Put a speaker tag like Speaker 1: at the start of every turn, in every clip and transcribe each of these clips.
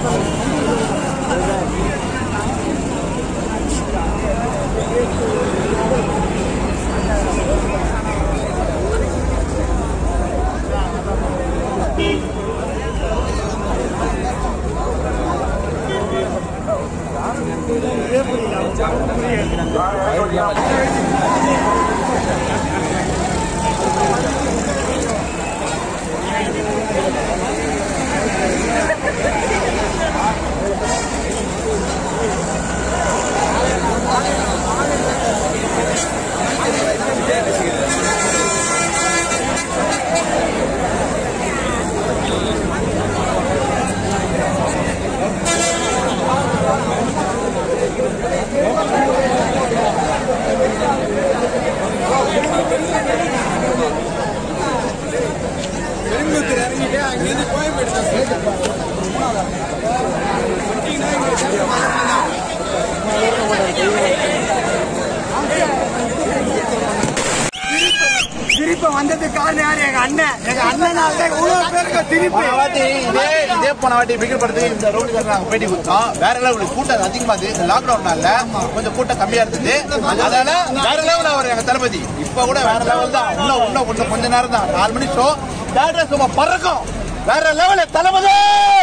Speaker 1: திருப்பி வந்ததுக்கு காரணம் யாரு எங்க அண்ணன் எங்க அண்ணனால தான் இவ்வளவு பேருக்கு திருப்பி
Speaker 2: போன வாட்டி இதே இதே போன வாட்டி பிகர் படத்துக்கு இந்த ரோடு நாங்க பேட்டி கொடுத்தோம் வேற லெவல் கூட்டம் அதிகமா இருந்தது இந்த லாக்டவுன்னால கொஞ்சம் கூட்டம் கம்மியா இருந்தது அதனால வேற லெவல் அவர் எங்க தளபதி இப்ப கூட வேற லெவல் தான் இன்னும் இன்னும் இன்னும் கொஞ்ச நேரம் தான் நாலு மணி ஷோ டேரக்டர் சும்மா பறக்கும் வேற லெவல் தளபதி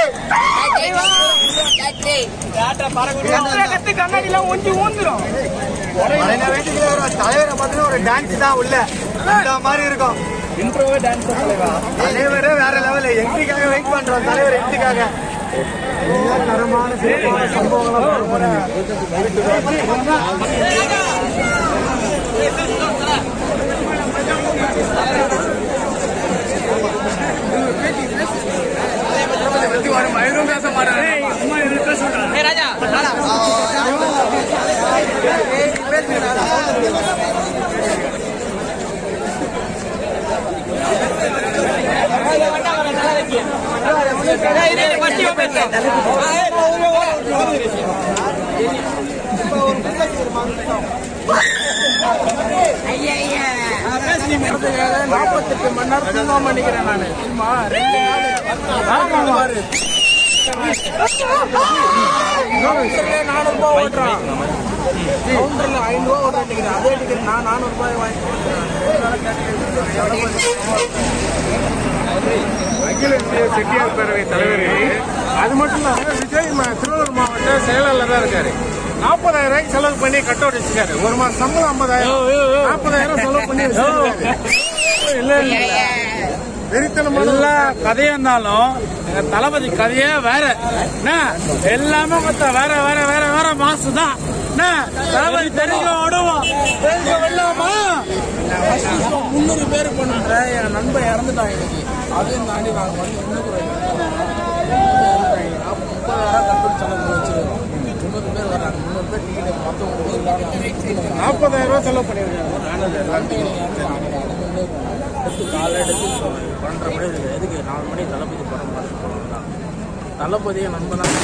Speaker 1: கத்து கண்ணாடிலாம் ஒஞ்சி ஊந்துரும் தலைவரை பார்த்தீங்கன்னா ஒரு டான்ஸ் தான் உள்ள அந்த மாதிரி இருக்கும் இன்ட்ரோவே டான்ஸ் தலைவரே வேற லெவல் எங்களுக்காக வெயிட் பண்றோம் தலைவர் எங்களுக்காக எல்லாம் தரமான சிறப்பான சம்பவங்களாம் பார்க்க போறீங்க
Speaker 3: நாற்பத்தெட்டு மணி நேரம் தூங்காம நிக்கிறேன் நானு சும்மா ரெண்டு நாள் கவுண்டர்ல நானூறு ரூபாய் ஓட்டுறான் கவுண்டர்ல ஐநூறு ரூபாய் ஓட்டுறேன் நிக்கிறேன் அதே டிக்கெட் நான் நானூறு ரூபாய் வாங்கி
Speaker 4: அகில இந்திய செட்டியார் பேரவை தலைவர் அது மட்டும் இல்லாம விஜய் ம- திருவள்ளூர் மாவட்ட செயலாளர் தான் இருக்காரு நாற்பதாயிரம் ரூபாய்க்கு செலவு பண்ணி கட்ட வச்சிருக்காரு ஒரு மாசம் சம்பளம் ஐம்பதாயிரம் நாற்பதாயிரம் செலவு பண்ணி வச்சிருக்காரு. இல்ல இல்ல வெறித்தனமான
Speaker 3: எல்லா கதையா இருந்தாலும் எங்க தளபதி கதையே வேற என்ன எல்லாமே மொத்த வேற வேற வேற வேற மாசு தான் என்ன தளபதி தெரிஞ்ச விடுவோம் தெரிஞ்ச வெள்ளாமா முந்நூறு பேர் பண்ணுற என் நண்பன் இறந்துட்டான் இன்னைக்கு அதையும் தாண்டி நாங்கள் வந்து இன்னும் ஒரு முப்பதாயிரம் கட்டணம் செலவு வச்சிருக்கோம் முந்நூறு பேர் வர்றாங்க முந்நூறு பேர் டிக்கெட் மொத்தம்
Speaker 4: நாற்பதாயிரம் ரூபாய் செலவு பண்ணிருக்காரு
Speaker 3: எடுத்து காலை எடுத்து பன்னெண்டரை மணி இருக்குது எதுக்கு நாலு மணி தளபதி படம் பார்த்து போகணும் தான் தளபதியை நம்ம தான்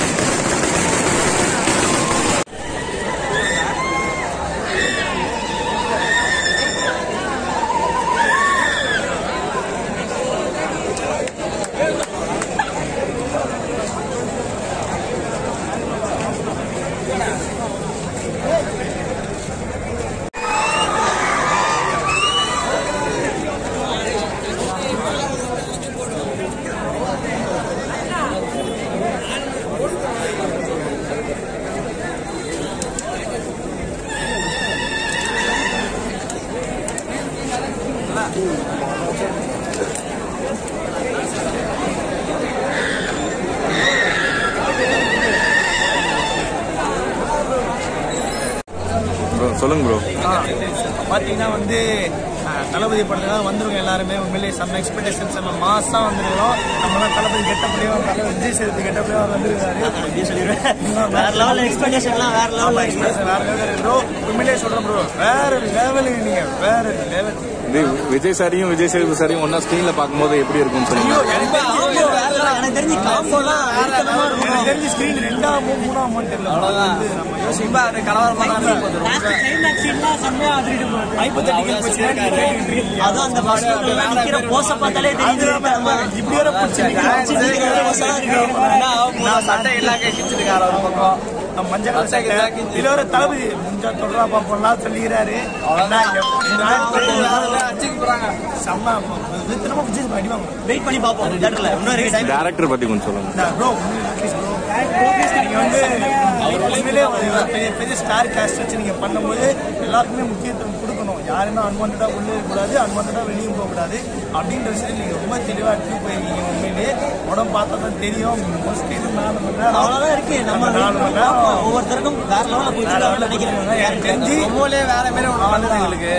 Speaker 5: சொல்லுங்க ப்ரோ
Speaker 1: பார்த்தீங்கன்னா வந்து அஹ், தளபதி படத்துல வந்துருங்க எல்லாருமே உண்மையிலேயே செம்ம எக்ஸ்பெக்டேஷன் செம்ம மாசா வந்துருக்கோம் நம்மளாம் தளபதி கெட்டப்படியும் தலைவர் விஜய் சேதுபதி கெட்டப்படியும் அவர் வந்துருக்காரு அப்படியே சொல்லிடுவேன் வேற லெவல் எக்ஸ்பெக்டேஷன்லாம் வேற லெவல் எக்ஸ்பெக்டேஷன் வேற லெவல் ப்ரோ உண்மையிலேயே சொல்றேன் ப்ரோ வேற லெவலுங்க நீங்க வேற லெவல்
Speaker 5: இது விஜய் சாரியும் விஜய் சேதுபதி சாரியும் ஒன்னா ஸ்கிரீன்ல பார்க்கும்போது எப்படி இருக்கும்னு சொல்லுங்க
Speaker 1: எனக்கு தெரிஞ்சு காம்போலாம் எனக்கு தெரிஞ்சு ஸ்கிரீன் ரெண்டாமோ மூணாமோ தெரியல வந்து நம்ம யோசிப்பா அது கலவரமா
Speaker 6: அதுவும் அந்த பஸ் நிக்கிற போஸ பார்த்தாலே தெரியுது
Speaker 1: இப்படி வர சட்டை எல்லாம் கிச்சிருக்காரு ஒரு பக்கம் நம்ம மஞ்சள் கலர் சட்டை இதுல ஒரு தளபதி முஞ்சா தொடரா பாப்போம்லாம் சொல்லிக்கிறாரு செம்ம திரும்ப விஜய் அடிவாங்க
Speaker 6: வெயிட் பண்ணி பார்ப்போம் தேட்டர்ல இன்னொரு டைம்
Speaker 5: டேரக்டர் பத்தி கொஞ்சம் சொல்லுங்க
Speaker 1: ப்ரோ நீங்க வந்து உண்மையிலே ஒரு பெரிய பெரிய ஸ்டார் காஸ்ட் வச்சு நீங்க பண்ணும்போது எல்லாருக்குமே முக்கியத்துவம் கொடுக்கணும் யாருமே அன்வான்டா உள்ள இருக்கக்கூடாது அன்வான்டா வெளியும் போகக்கூடாது அப்படின்ற விஷயத்தில் நீங்க ரொம்ப தெளிவா எடுத்து போயிருக்கீங்க உண்மையிலே உடம்பு பார்த்தா தான் தெரியும் மோஸ்ட்லி நாலு மணி நேரம்
Speaker 6: அவ்வளவுதான் இருக்கு நம்ம
Speaker 1: நாலு மணி நேரம்
Speaker 6: ஒவ்வொருத்தருக்கும் வேற லெவல்ல போயிட்டு நினைக்கிறேன்
Speaker 1: எனக்கு தெரிஞ்சு
Speaker 2: வேற மாதிரி ஒன்று பண்ணுது எங்களுக்கு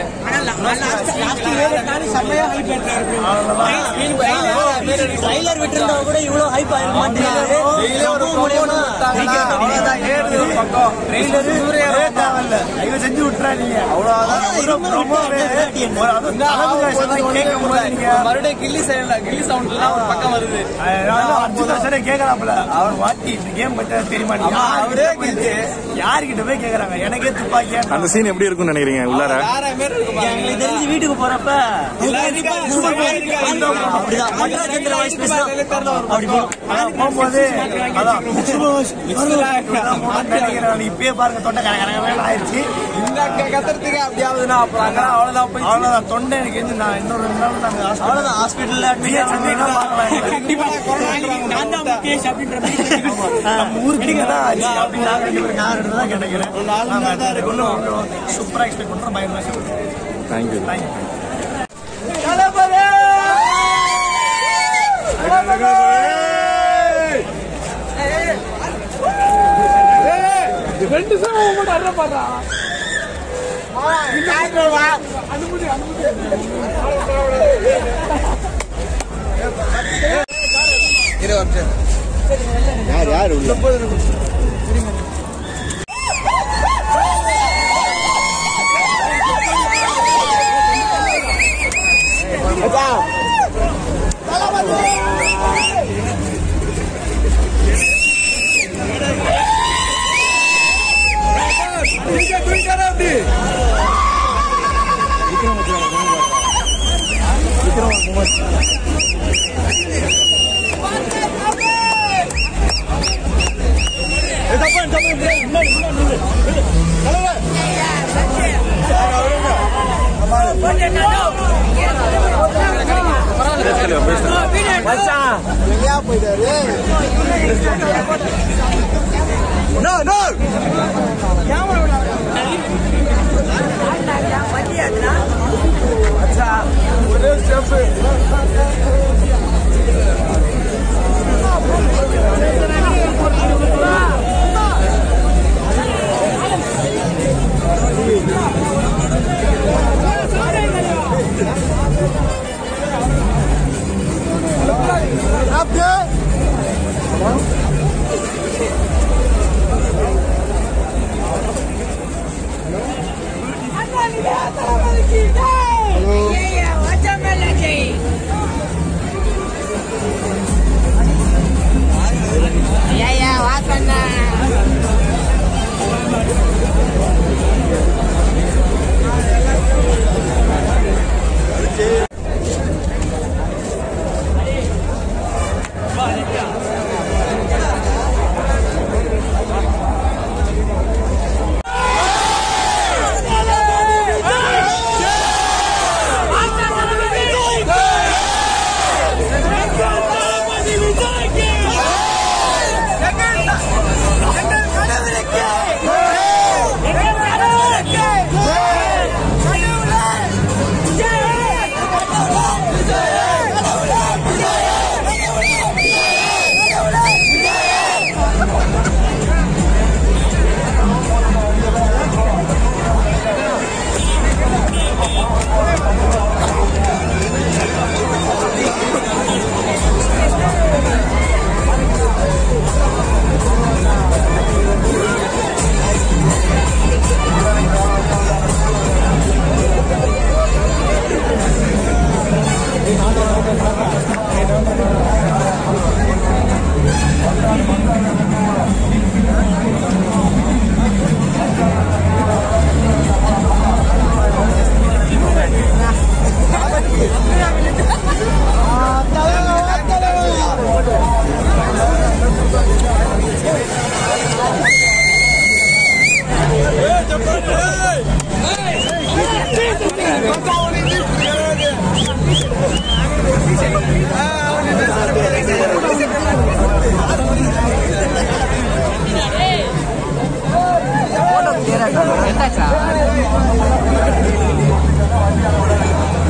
Speaker 6: ட்ரைலர் விட்டுருந்தா கூட இவ்வளவு ஹைப் ஆயிருக்க மாட்டேங்குது மூலியமா
Speaker 1: அவ்வளவுதான் ஏறுது ஒரு பக்கம் ட்ரெயிலரு ஒரே தேவையில்ல தயவு செஞ்சு விட்டுறாதீங்க அவ்வளவுதான் ஒரு promo-வே ஒரு அதுவும் தளபதி voice எல்லாம் கேட்கும் போது நீங்க
Speaker 2: மறுபடியும் கில்லி சைடுல கில்லி சவுண்ட்லாம் ஒரு பக்கம் வருது
Speaker 1: அதாவது அர்ஜுன் தாசரே கேக்குறாப்புல அவர் வாட்டி இந்த கேம் பத்தி தெரியுமா அவரே யாருக்கிட்ட போய் கேக்குறாங்க எனக்கே துப்பாக்கியா
Speaker 5: அந்த சீன் எப்படி இருக்கும்னு நினைக்கிறீங்க உள்ளார
Speaker 2: வேற மாதிரி இருக்கும்
Speaker 6: எங்களுக்கு தெரிஞ்சு வீட்டுக்கு போறப்ப அப்படிதான் மட்டராஜேந்திர வாய்ஸ் பேசினா அப்படி போகும்
Speaker 1: அதான் போகும்போது அதான் இப்படிதான் போகணும்னு நினைக்கிறேன் இப்பயே பாருங்க தொண்டை கர கரகரன்னு ஆயிடுச்சு
Speaker 2: இந்த கத்துறதுக்கு அப்படி ஆகுதுன்னா அப்புறம் அங்க அவ்வளவுதான் போய்
Speaker 1: அவ்வளவுதான் தொண்டை எனக்கு வந்து நான் இன்னொரு ரெண்டு நாள் நாங்க hospital-
Speaker 6: அவ்வளவுதான் ஹாஸ்பிட்டல்ல
Speaker 1: வெளியே சென்னைனா பார்க்கலாம் நம்ம ஊருக்கு இங்க தான் ஆச்சு அப்படின்னு நாங்க ரெண்டு பேரும் நான் ரெண்டு தான் கிடைக்கிறேன் சூப்பரா எக்ஸ்பெக்ட் பண்றோம் பயங்கரமா
Speaker 5: தேங்க்யூ
Speaker 1: தேங்க்யூ
Speaker 7: Halo. எடுத்தாச்சா